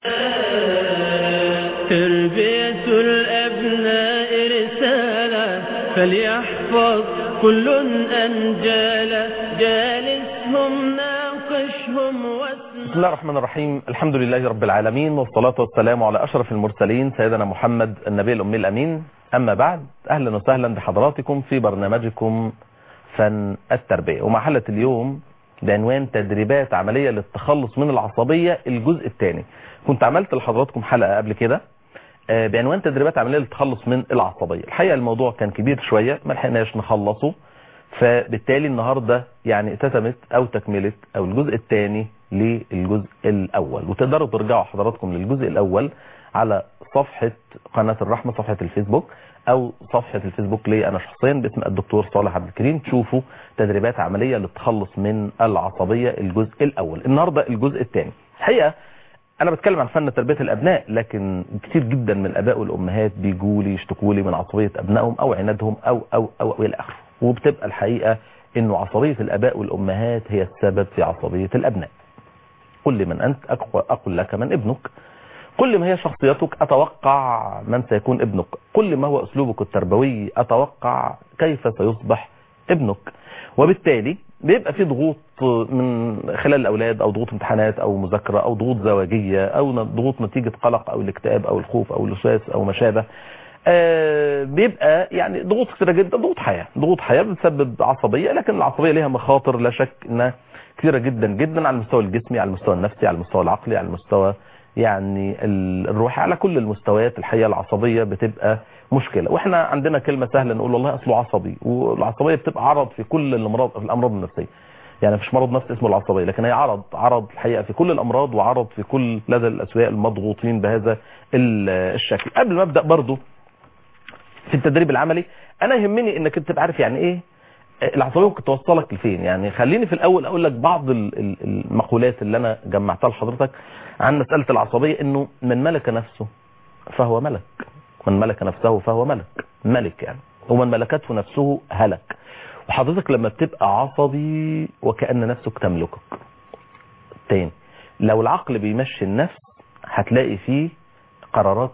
تربية الأبناء رسالة فليحفظ كل أنجالا جالسهم ناقشهم واسمع بسم الله الرحمن الرحيم الحمد لله رب العالمين والصلاة والسلام على أشرف المرسلين سيدنا محمد النبي الأمي الأمين أما بعد أهلا وسهلا بحضراتكم في برنامجكم فن التربية ومع حلقة اليوم بعنوان تدريبات عملية للتخلص من العصبية الجزء الثاني كنت عملت لحضراتكم حلقة قبل كده آه، بعنوان تدريبات عملية للتخلص من العصبية الحقيقة الموضوع كان كبير شوية ما لحقناش نخلصه فبالتالي النهاردة يعني اتتمت او تكملت او الجزء الثاني للجزء الاول وتقدروا ترجعوا حضراتكم للجزء الاول على صفحة قناة الرحمة صفحة الفيسبوك او صفحة الفيسبوك لي انا شخصيا باسم الدكتور صالح عبد الكريم تشوفوا تدريبات عملية للتخلص من العصبية الجزء الاول النهاردة الجزء الثاني الحقيقة انا بتكلم عن فن تربية الابناء لكن كتير جدا من الاباء والامهات بيجوا لي يشتكوا لي من عصبية ابنائهم او عنادهم او او او, أو الى اخره وبتبقى الحقيقة انه عصبية الاباء والامهات هي السبب في عصبية الابناء كل من انت أقوى اقول لك من ابنك كل ما هي شخصيتك اتوقع من سيكون ابنك كل ما هو اسلوبك التربوي اتوقع كيف سيصبح ابنك وبالتالي بيبقى في ضغوط من خلال الاولاد او ضغوط امتحانات او مذاكره او ضغوط زواجيه او ضغوط نتيجه قلق او الاكتئاب او الخوف او الوسواس او ما شابه آه بيبقى يعني ضغوط كثيره جدا ضغوط حياه ضغوط حياه بتسبب عصبيه لكن العصبيه ليها مخاطر لا شك انها كثيره جدا جدا على المستوى الجسمي على المستوى النفسي على المستوى العقلي على المستوى يعني الروحي على كل المستويات الحقيقه العصبيه بتبقى مشكله واحنا عندنا كلمه سهله نقول والله اصله عصبي والعصبيه بتبقى عرض في كل الامراض في الامراض النفسيه يعني مفيش مرض نفسي اسمه العصبيه لكن هي عرض عرض الحقيقه في كل الامراض وعرض في كل لدى الاسوياء المضغوطين بهذا الشكل قبل ما ابدا برضو في التدريب العملي انا يهمني انك انت تبقى عارف يعني ايه العصبيه ممكن توصلك لفين يعني خليني في الاول اقول لك بعض المقولات اللي انا جمعتها لحضرتك عن مساله العصبيه انه من ملك نفسه فهو ملك من ملك نفسه فهو ملك ملك يعني ومن ملكته نفسه هلك وحضرتك لما بتبقى عصبي وكأن نفسك تملكك تاني لو العقل بيمشي النفس هتلاقي فيه قرارات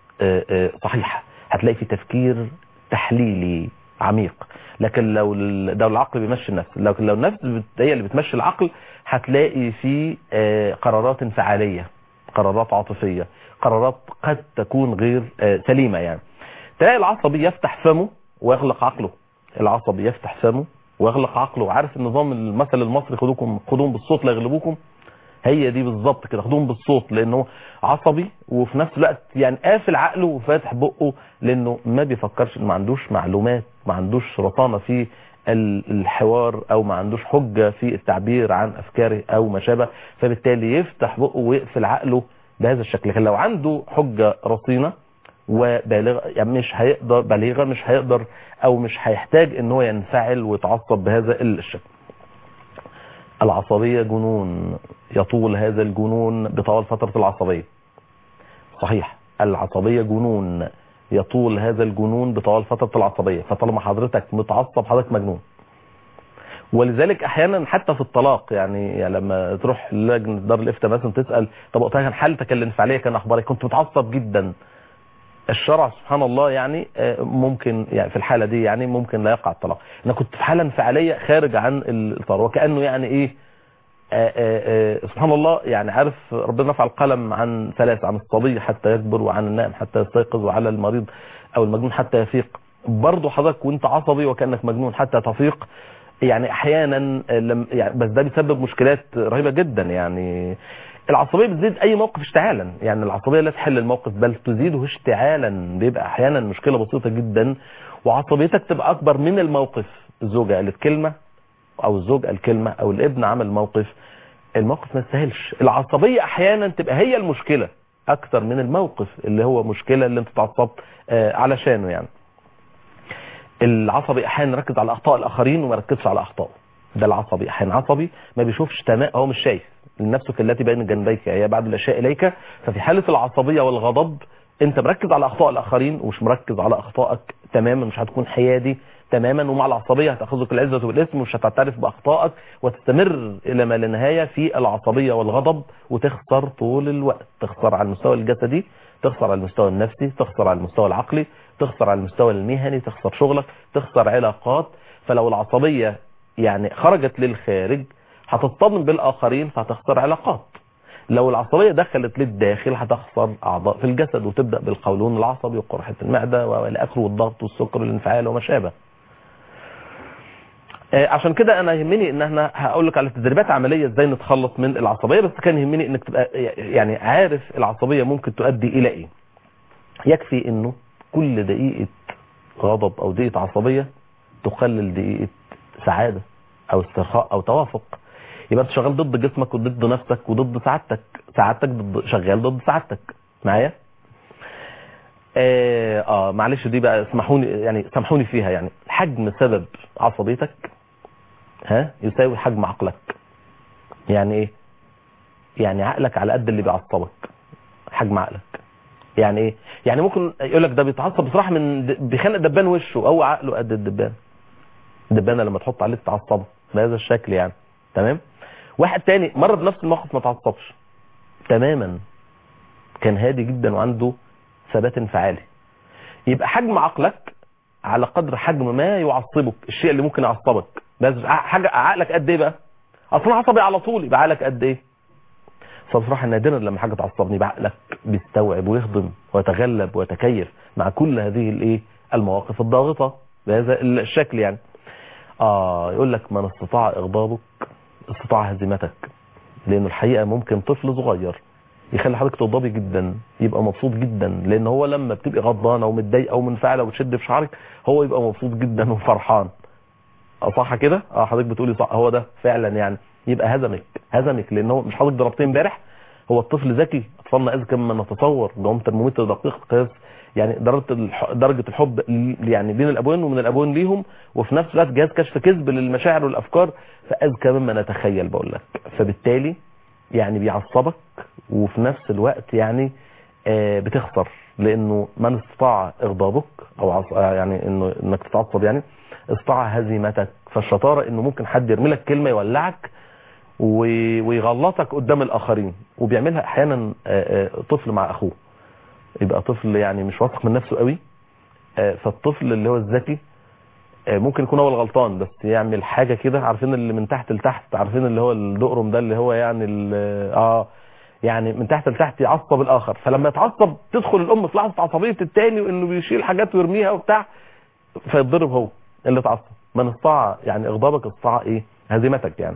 صحيحة هتلاقي فيه تفكير تحليلي عميق لكن لو لو العقل بيمشي النفس لكن لو النفس هي اللي بتمشي العقل هتلاقي فيه قرارات انفعالية قرارات عاطفية قرارات قد تكون غير سليمة يعني تلاقي العصبي يفتح فمه ويغلق عقله العصبي يفتح فمه ويغلق عقله عارف النظام المثل المصري خدوكم خدوهم بالصوت لا يغلبوكم هي دي بالظبط كده خدوهم بالصوت لانه عصبي وفي نفس الوقت يعني قافل عقله وفاتح بقه لانه ما بيفكرش ما عندوش معلومات ما عندوش رصانه في الحوار او ما عندوش حجه في التعبير عن افكاره او ما شابه فبالتالي يفتح بقه ويقفل عقله بهذا الشكل لكن لو عنده حجه رصينه وبالغ يعني مش هيقدر بالغه مش هيقدر او مش هيحتاج ان هو ينفعل ويتعصب بهذا الشكل العصبيه جنون يطول هذا الجنون بطوال فتره العصبيه صحيح العصبيه جنون يطول هذا الجنون بطوال فتره العصبيه فطالما حضرتك متعصب حضرتك مجنون ولذلك احيانا حتى في الطلاق يعني, يعني لما تروح لجنه دار الافتاء مثلا تسال طب وقتها كان حالتك الانفعاليه كان اخبارك كنت متعصب جدا الشرع سبحان الله يعني ممكن يعني في الحالة دي يعني ممكن لا يقع الطلاق انا كنت في حالة انفعالية خارج عن الاطار وكأنه يعني ايه آآ آآ سبحان الله يعني عارف ربنا رفع القلم عن ثلاث عن الصبي حتى يكبر وعن النائم حتى يستيقظ وعلى المريض او المجنون حتى يفيق برضه حضرتك وانت عصبي وكأنك مجنون حتى تفيق يعني احيانا لم يعني بس ده بيسبب مشكلات رهيبة جدا يعني العصبية بتزيد اي موقف اشتعالا يعني العصبية لا تحل الموقف بل تزيده اشتعالا بيبقى احيانا مشكلة بسيطة جدا وعصبيتك تبقى اكبر من الموقف الزوجة قالت كلمة او الزوج قال كلمة او الابن عمل موقف الموقف ما يستاهلش العصبية احيانا تبقى هي المشكلة اكتر من الموقف اللي هو مشكلة اللي انت اتعصبت علشانه يعني العصبي احيانا يركز على اخطاء الاخرين وما يركزش على اخطائه ده العصبي احيانا عصبي ما بيشوفش تمام هو مش شايف لنفسك التي بين جنبيك هي بعد الاشياء اليك ففي حالة العصبية والغضب انت مركز على اخطاء الاخرين ومش مركز على اخطائك تماما مش هتكون حيادي تماما ومع العصبية هتأخذك العزة والاسم ومش هتعترف بأخطائك وتستمر إلى ما لا نهاية في العصبية والغضب وتخسر طول الوقت تخسر على المستوى الجسدي تخسر على المستوى النفسي تخسر على المستوى العقلي تخسر على المستوى المهني تخسر شغلك تخسر علاقات فلو العصبية يعني خرجت للخارج هتصطدم بالآخرين فهتخسر علاقات لو العصبية دخلت للداخل هتخسر أعضاء في الجسد وتبدأ بالقولون العصبي وقرحة المعدة والى آخره والضغط والسكر والانفعال وما شابه آه، عشان كده انا يهمني ان احنا هقول لك على تدريبات عمليه ازاي نتخلص من العصبيه بس كان يهمني انك تبقى يعني عارف العصبيه ممكن تؤدي الى ايه يكفي انه كل دقيقه غضب او دقيقه عصبيه تقلل دقيقه سعاده او استرخاء او توافق يبقى انت شغال ضد جسمك وضد نفسك وضد سعادتك سعادتك ضد شغال ضد سعادتك معايا اه, آه معلش دي بقى اسمحوني يعني سامحوني فيها يعني حجم سبب عصبيتك ها يساوي حجم عقلك يعني ايه يعني عقلك على قد اللي بيعصبك حجم عقلك يعني ايه يعني ممكن يقول لك ده بيتعصب بصراحه من د- بيخنق دبان وشه او عقله قد الدبان الدبانه لما تحط عليه تعصبه بهذا الشكل يعني تمام واحد تاني مر بنفس الموقف ما تعصبش تماما كان هادي جدا وعنده ثبات انفعالي يبقى حجم عقلك على قدر حجم ما يعصبك الشيء اللي ممكن يعصبك بس حاجه عقلك قد ايه بقى اصلا عصبي على طول يبقى عقلك قد ايه فبصراحه نادرا لما حاجه تعصبني يبقى عقلك بيستوعب ويهضم ويتغلب ويتكيف مع كل هذه الايه المواقف الضاغطه بهذا الشكل يعني اه يقول لك من استطاع اغضابك استطاع هزيمتك لانه الحقيقه ممكن طفل صغير يخلي حضرتك تغضبي جدا يبقى مبسوط جدا لان هو لما بتبقي غضبانه ومتضايقه ومنفعله وتشد في شعرك هو يبقى مبسوط جدا وفرحان اه صح كده اه حضرتك بتقولي صح هو ده فعلا يعني يبقى هزمك هزمك لان هو مش حضرتك ضربتيه امبارح هو الطفل ذكي اطفالنا اذكى مما نتصور جم ترمومتر دقيق قياس يعني درجه الح- درجه الحب ل- يعني بين الابوين ومن الابوين ليهم وفي نفس الوقت جهاز كشف كذب للمشاعر والافكار فاذكى مما نتخيل بقول لك فبالتالي يعني بيعصبك وفي نفس الوقت يعني آه، بتخسر لانه من استطاع اغضابك او عص... آه، يعني انه انك تتعصب يعني استطاع هزيمتك فالشطاره انه ممكن حد يرمي لك كلمه يولعك و- ويغلطك قدام الاخرين وبيعملها احيانا آه، آه، طفل مع اخوه يبقى طفل يعني مش واثق من نفسه قوي آه، فالطفل اللي هو الذكي آه، ممكن يكون هو الغلطان بس يعمل حاجه كده عارفين اللي من تحت لتحت عارفين اللي هو الدقرم ده اللي هو يعني ال- اه يعني من تحت لتحت يعصب الاخر فلما يتعصب تدخل الام في لحظه عصبيه التاني وانه بيشيل حاجات ويرميها وبتاع فيتضرب هو اللي اتعصب من استطاع يعني اغضابك استطاع ايه هزيمتك يعني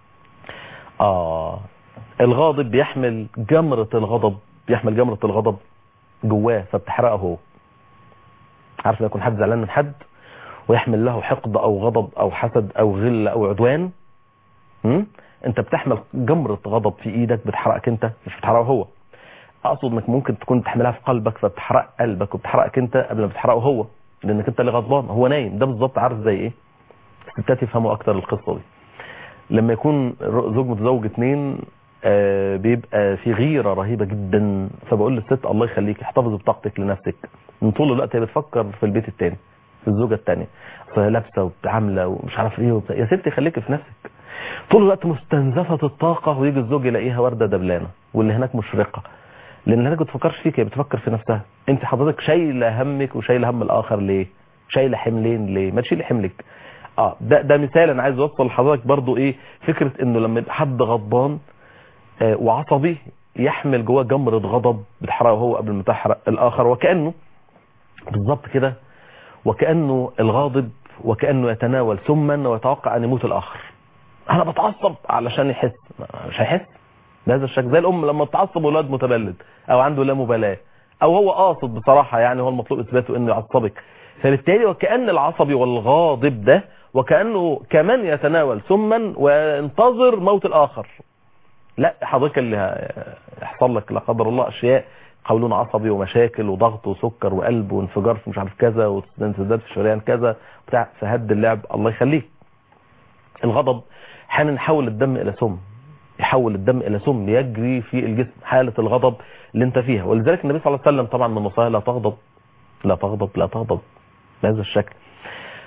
اه الغاضب بيحمل جمرة الغضب بيحمل جمرة الغضب جواه فبتحرقه هو عارف لما يكون حد زعلان من حد ويحمل له حقد او غضب او حسد او غل او عدوان م? انت بتحمل جمرة غضب في ايدك بتحرقك انت مش بتحرقه هو اقصد انك ممكن تكون تحملها في قلبك فبتحرق قلبك وبتحرقك انت قبل ما بتحرقه هو لانك انت اللي غضبان هو نايم ده بالظبط عارف زي ايه الستات يفهموا اكتر القصه دي لما يكون ر- زوج متزوج اتنين آه، بيبقى في غيره رهيبه جدا فبقول للست الله يخليك احتفظي بطاقتك لنفسك من طول الوقت هي بتفكر في البيت التاني في الزوجه التانيه أصل هي لابسه وعامله ومش عارف ايه وبتاع. يا ستي خليكي في نفسك طول الوقت مستنزفه الطاقه ويجي الزوج يلاقيها ورده دبلانه واللي هناك مشرقه لان هناك ما بتفكرش فيك هي بتفكر في نفسها انت حضرتك شايله همك وشايله هم الاخر ليه شايله حملين ليه ما تشيلي حملك اه ده ده مثال انا عايز اوصل لحضرتك برضو ايه فكره انه لما يبقى حد غضبان آه وعصبي يحمل جواه جمرة غضب بتحرقه هو قبل ما تحرق الاخر وكانه بالظبط كده وكانه الغاضب وكانه يتناول سما ويتوقع ان يموت الاخر انا بتعصب علشان يحس مش هيحس بهذا الشكل زي الام لما بتعصب ولاد متبلد او عنده لا مبالاه او هو قاصد بصراحه يعني هو المطلوب اثباته انه يعصبك فبالتالي وكان العصبي والغاضب ده وكانه كمان يتناول سما وينتظر موت الاخر لا حضرتك اللي ه- يحصل لك لا قدر الله اشياء قولون عصبي ومشاكل وضغط وسكر وقلب وانفجار في مش عارف كذا وانسداد في شريان كذا بتاع فهد اللعب الله يخليك الغضب حين نحول الدم الى سم يحول الدم الى سم يجري في الجسم حاله الغضب اللي انت فيها ولذلك النبي صلى الله عليه وسلم طبعا من نصائح لا تغضب لا تغضب لا تغضب بهذا الشكل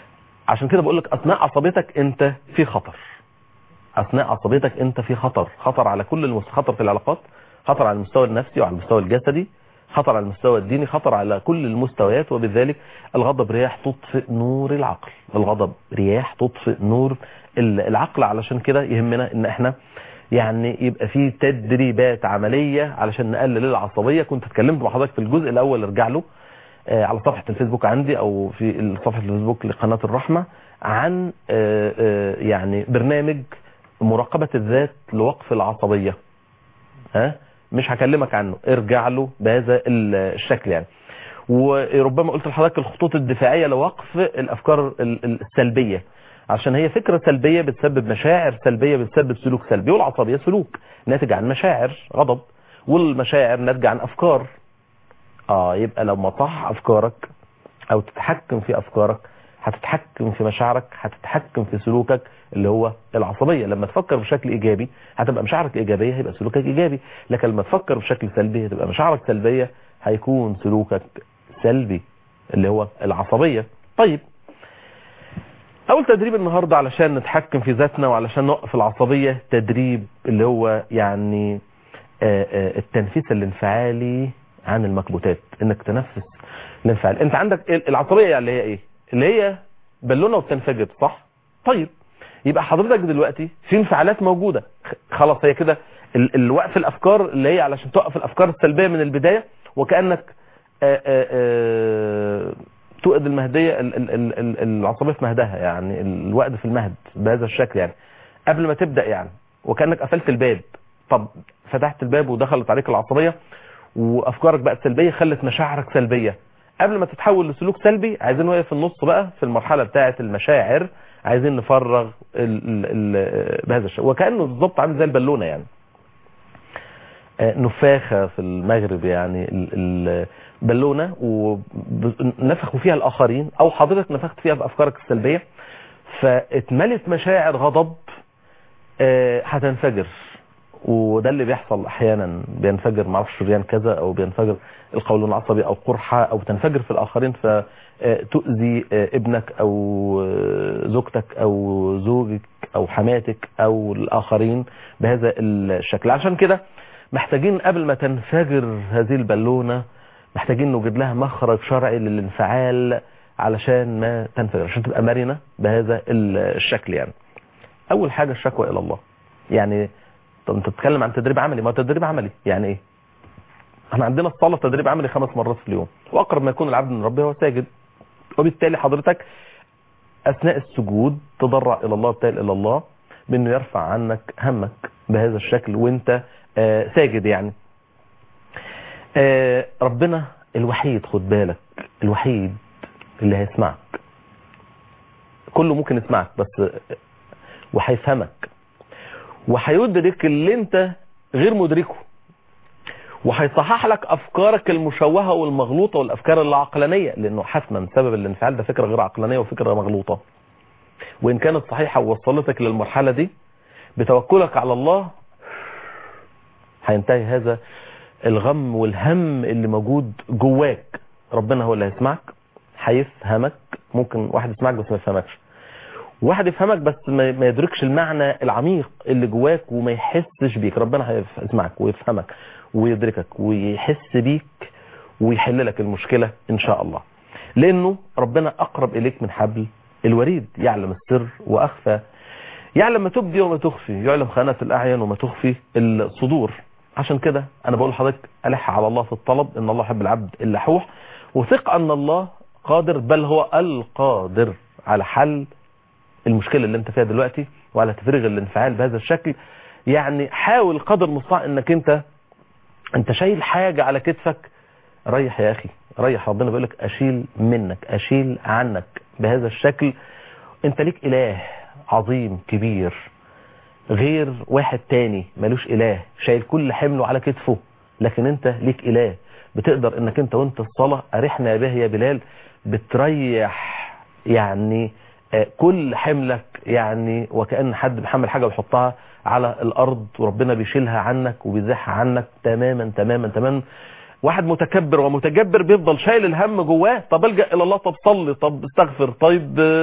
عشان كده بقول لك اثناء عصبيتك انت في خطر اثناء عصبيتك انت في خطر خطر على كل المس... خطر في العلاقات خطر على المستوى النفسي وعلى المستوى الجسدي خطر على المستوى الديني خطر على كل المستويات وبذلك الغضب رياح تطفئ نور العقل الغضب رياح تطفئ نور ال- العقل علشان كده يهمنا ان احنا يعني يبقى في تدريبات عملية علشان نقلل العصبية كنت اتكلمت مع حضرتك في الجزء الاول ارجع له آه، على صفحة الفيسبوك عندي او في صفحة الفيسبوك لقناة الرحمة عن آه، آه، يعني برنامج مراقبة الذات لوقف العصبية ها مش هكلمك عنه ارجع له بهذا ال- الشكل يعني وربما قلت لحضرتك الخطوط الدفاعية لوقف الافكار ال- ال- السلبية عشان هي فكرة سلبية بتسبب مشاعر سلبية بتسبب سلوك سلبي والعصبية سلوك ناتج عن مشاعر غضب والمشاعر ناتجة عن افكار اه يبقى لما تصحح افكارك او تتحكم في افكارك هتتحكم في مشاعرك هتتحكم في سلوكك اللي هو العصبية لما تفكر بشكل ايجابي هتبقى مشاعرك ايجابية هيبقى سلوكك ايجابي لكن لما تفكر بشكل سلبي هتبقى مشاعرك سلبية هيكون سلوكك سلبي اللي هو العصبية طيب اول تدريب النهاردة علشان نتحكم في ذاتنا وعلشان نوقف العصبية تدريب اللي هو يعني آه، آه، التنفيس الانفعالي عن المكبوتات انك تنفس الانفعال انت عندك ال- العصبية اللي هي ايه اللي هي بالونة وبتنفجر صح طيب يبقى حضرتك دلوقتي في انفعالات موجودة خ- خلاص هي كده ال- الوقف الافكار اللي هي علشان توقف الافكار السلبية من البداية وكأنك آه، آه، آه، تؤد المهدية ال- ال- ال- ال- العصبية في مهدها يعني الوقت في المهد بهذا الشكل يعني قبل ما تبدأ يعني وكأنك قفلت الباب طب فتحت الباب ودخلت عليك العصبية وافكارك بقت سلبية خلت مشاعرك سلبية قبل ما تتحول لسلوك سلبي عايزين وهي في النص بقى في المرحلة بتاعة المشاعر عايزين نفرغ ال ال ال بهذا الشيء وكأنه بالظبط عامل زي البالونة يعني آه، نفاخة في المغرب يعني ال- ال- بالونة ونفخوا فيها الآخرين أو حضرتك نفخت فيها بأفكارك السلبية فاتملت مشاعر غضب آه، هتنفجر وده اللي بيحصل احيانا بينفجر معرفش شريان كذا او بينفجر القولون العصبي او قرحة او تنفجر في الاخرين فتؤذي ابنك او زوجتك او زوجك او حماتك او الاخرين بهذا الشكل عشان كده محتاجين قبل ما تنفجر هذه البالونة محتاجين نوجد لها مخرج شرعي للانفعال علشان ما تنفجر عشان تبقى مرنة بهذا الشكل يعني اول حاجة الشكوى الى الله يعني طب انت بتتكلم عن تدريب عملي ما هو تدريب عملي يعني ايه احنا عندنا الصلاة تدريب عملي خمس مرات في اليوم واقرب ما يكون العبد من ربه هو ساجد وبالتالي حضرتك اثناء السجود تضرع الى الله وتال الى الله بانه يرفع عنك همك بهذا الشكل وانت آه ساجد يعني آه ربنا الوحيد خد بالك الوحيد اللي هيسمعك كله ممكن يسمعك بس وهيفهمك وهيدرك اللي انت غير مدركه وهيصحح لك افكارك المشوهة والمغلوطة والافكار العقلانية لانه حتما سبب الانفعال ده فكرة غير عقلانية وفكرة مغلوطة وان كانت صحيحة ووصلتك للمرحلة دي بتوكلك على الله هينتهي هذا الغم والهم اللي موجود جواك ربنا هو اللي هيسمعك هيفهمك ممكن واحد يسمعك بس ما يفهمكش واحد يفهمك بس ما ما يدركش المعنى العميق اللي جواك وما يحسش بيك ربنا هيسمعك ويفهمك ويدركك ويحس بيك ويحل لك المشكلة ان شاء الله لانه ربنا اقرب اليك من حبل الوريد يعلم السر واخفى يعلم ما تبدي وما تخفي يعلم خانة الاعين وما تخفي الصدور عشان كده انا بقول لحضرتك الح على الله في الطلب ان الله يحب العبد اللحوح وثق ان الله قادر بل هو القادر على حل المشكلة اللي انت فيها دلوقتي وعلى تفريغ الانفعال بهذا الشكل يعني حاول قدر المستطاع انك انت انت شايل حاجة على كتفك ريح يا اخي ريح ربنا بيقول لك اشيل منك اشيل عنك بهذا الشكل انت ليك اله عظيم كبير غير واحد تاني ملوش اله شايل كل حمله على كتفه لكن انت ليك اله بتقدر انك انت وانت الصلاة ارحنا به يا بلال بتريح يعني كل حملك يعني وكأن حد بيحمل حاجة ويحطها على الأرض وربنا بيشيلها عنك وبيزحها عنك تماما تماما تماما واحد متكبر ومتجبر بيفضل شايل الهم جواه طب الجأ إلى الله طب صلي طب استغفر طيب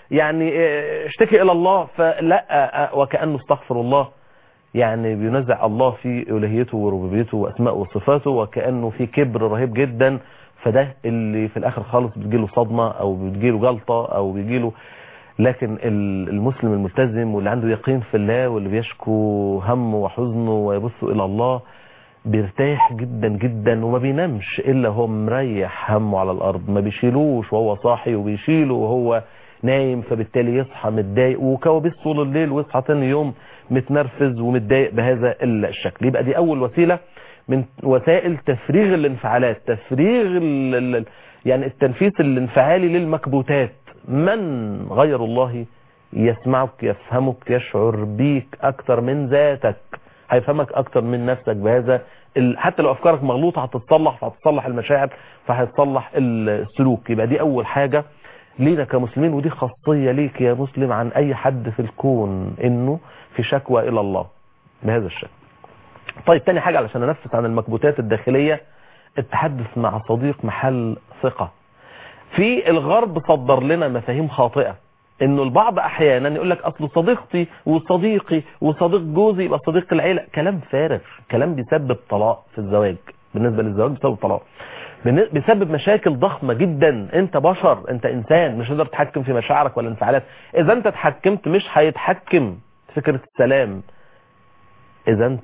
يعني اه، اشتكي الى الله فلا اه، وكانه استغفر الله يعني بينزع الله في الوهيته وربوبيته واسماء وصفاته وكانه في كبر رهيب جدا فده اللي في الاخر خالص بتجيله صدمه او بتجيله جلطه او بيجيله لكن ال- المسلم الملتزم واللي عنده يقين في الله واللي بيشكو همه وحزنه ويبص الى الله بيرتاح جدا جدا وما بينامش الا هو مريح همه على الارض ما بيشيلوش وهو صاحي وبيشيله وهو نايم فبالتالي يصحى متضايق وكوابيس طول الليل ويصحى تاني يوم متنرفز ومتضايق بهذا الشكل يبقى دي اول وسيله من وسائل تفريغ الانفعالات تفريغ ال ال يعني التنفيس الانفعالي للمكبوتات من غير الله يسمعك يفهمك يشعر بيك اكتر من ذاتك هيفهمك اكتر من نفسك بهذا ال- حتى لو افكارك مغلوطه هتتصلح فهتتصلح المشاعر فهتصلح السلوك يبقى دي اول حاجه لينا كمسلمين ودي خاصيه ليك يا مسلم عن اي حد في الكون انه في شكوى الى الله بهذا الشكل طيب تاني حاجه علشان انفس عن المكبوتات الداخليه التحدث مع صديق محل ثقه في الغرب صدر لنا مفاهيم خاطئه انه البعض احيانا يقول لك اصل صديقتي وصديقي وصديق جوزي يبقى صديق العيله كلام فارغ كلام بيسبب طلاق في الزواج بالنسبه للزواج بيسبب طلاق بن- بيسبب مشاكل ضخمه جدا انت بشر انت انسان مش هتقدر تتحكم في مشاعرك ولا انفعالات اذا انت اتحكمت مش هيتحكم فكره السلام اذا انت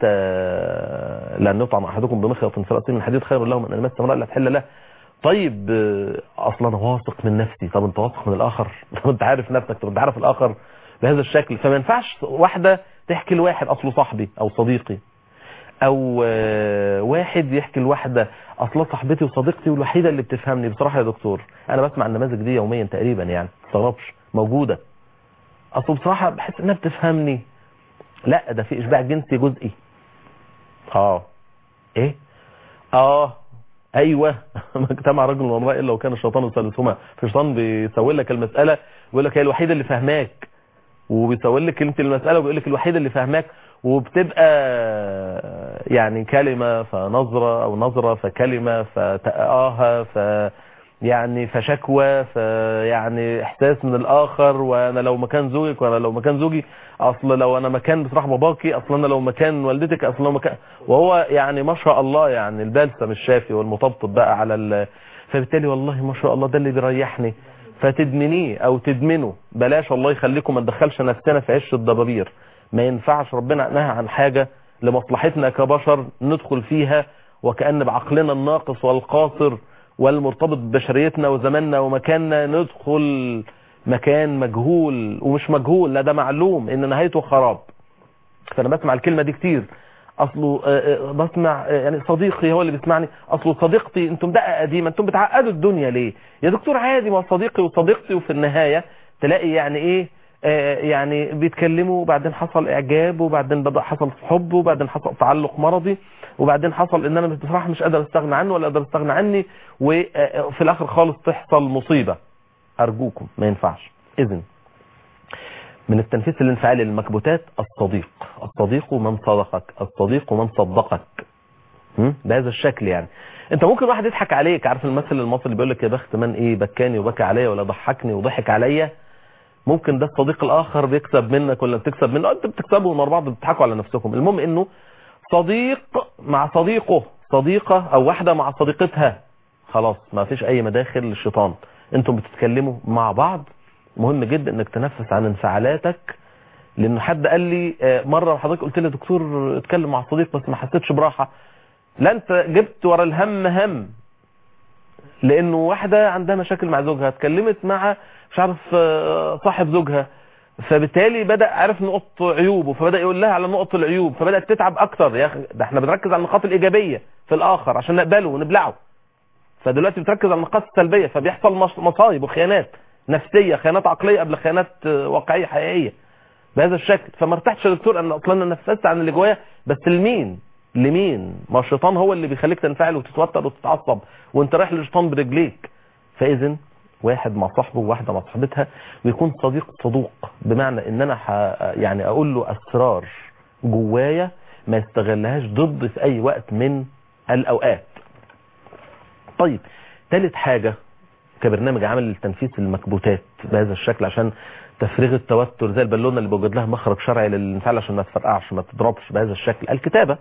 لان يطعم احدكم بمخيط في راسه من حديد خير له من ان يمس امراه لا تحل له طيب آه، اصلا انا واثق من نفسي طب انت واثق من الاخر طب انت عارف نفسك طب انت عارف الاخر بهذا الشكل فما ينفعش واحده تحكي لواحد اصله صاحبي او صديقي او آه، واحد يحكي لواحده اصلا صاحبتي وصديقتي والوحيده اللي بتفهمني بصراحه يا دكتور انا بسمع النماذج دي يوميا تقريبا يعني ما تستغربش موجوده اصل بصراحه بحس انها بتفهمني لا ده في اشباع جنسي جزئي اه ايه اه ايوه ما اجتمع رجل وامراه الا وكان الشيطان ثالثهما في شيطان بيسوي لك المساله ويقول لك هي الوحيده اللي فاهماك وبيسوي لك كلمه المساله وبيقول لك الوحيده اللي فاهماك وبتبقى يعني كلمه فنظره او نظره فكلمه فتآها ف يعني فشكوى فيعني احساس من الاخر وانا لو مكان زوجك وانا لو مكان زوجي اصل لو انا مكان بصراحه باباكي اصل انا لو مكان والدتك اصل لو مكان وهو يعني ما شاء الله يعني البلسم الشافي والمطبطب بقى على ال... فبالتالي والله ما شاء الله ده اللي بيريحني فتدمنيه او تدمنه بلاش الله يخليكم ما ندخلش نفسنا في عش الضبابير ما ينفعش ربنا نهى عن حاجه لمصلحتنا كبشر ندخل فيها وكأن بعقلنا الناقص والقاصر والمرتبط ببشريتنا وزماننا ومكاننا ندخل مكان مجهول ومش مجهول لا ده معلوم ان نهايته خراب فانا بسمع الكلمه دي كتير اصله آه، آه، بسمع آه، يعني صديقي هو اللي بيسمعني اصله صديقتي انتم دقه قديمه انتم بتعقدوا الدنيا ليه يا دكتور عادي ما هو صديقي وصديقتي وفي النهايه تلاقي يعني ايه آه، يعني بيتكلموا وبعدين حصل اعجاب وبعدين بدا حصل حب وبعدين حصل تعلق مرضي وبعدين حصل ان انا بصراحه مش قادر استغنى عنه ولا قادر استغنى عني وفي الاخر خالص تحصل مصيبه ارجوكم ما ينفعش اذن من التنفيس الانفعالي للمكبوتات الصديق الصديق من صدقك الصديق من صدقك هم؟ بهذا الشكل يعني انت ممكن واحد يضحك عليك عارف المثل المصري اللي بيقول لك يا بخت من ايه بكاني وبكى عليا ولا ضحكني وضحك عليا ممكن ده الصديق الاخر بيكسب منك ولا بتكسب منه انت بتكسبوا مع بعض بتضحكوا على نفسكم المهم انه صديق مع صديقه صديقة او واحدة مع صديقتها خلاص ما فيش اي مداخل للشيطان انتم بتتكلموا مع بعض مهم جدا انك تنفس عن انفعالاتك لان حد قال لي آه، مره حضرتك قلت لي دكتور اتكلم مع صديق بس ما حسيتش براحه لا انت جبت ورا الهم هم لانه واحده عندها مشاكل مع زوجها اتكلمت مع مش عارف آه، صاحب زوجها فبالتالي بدا عرف نقط عيوبه فبدا يقول لها على نقط العيوب فبدات تتعب اكتر يا اخي ده احنا بنركز على النقاط الايجابيه في الاخر عشان نقبله ونبلعه فدلوقتي بتركز على النقاط السلبيه فبيحصل مص- مصايب وخيانات نفسيه خيانات عقليه قبل خيانات آه، واقعيه حقيقيه بهذا الشكل فما ارتحتش يا دكتور ان اصلا انا نفست عن اللي جوايا بس لمين لمين ما الشيطان هو اللي بيخليك تنفعل وتتوتر وتتعصب وانت رايح للشيطان برجليك فاذا واحد مع صاحبه وواحده مع صاحبتها ويكون صديق صدوق بمعنى ان انا ح... يعني اقول له اسرار جوايا ما يستغلهاش ضد في اي وقت من الاوقات طيب ثالث حاجه كبرنامج عمل لتنفيذ المكبوتات بهذا الشكل عشان تفريغ التوتر زي البالونه اللي بوجد لها مخرج شرعي للانفعال عشان ما تفرقعش ما تضربش بهذا الشكل الكتابه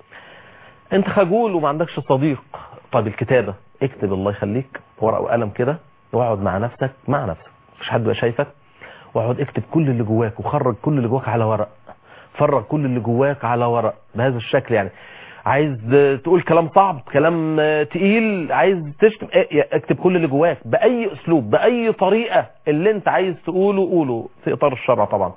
انت خجول وما عندكش صديق طب الكتابه اكتب الله يخليك ورقه وقلم كده واقعد مع نفسك مع نفسك مش حد بقى شايفك واقعد اكتب كل اللي جواك وخرج كل اللي جواك على ورق فرغ كل اللي جواك على ورق بهذا الشكل يعني عايز تقول كلام صعب كلام تقيل عايز تشتم اكتب كل اللي جواك باي اسلوب باي طريقه اللي انت عايز تقوله قوله في اطار الشرع طبعا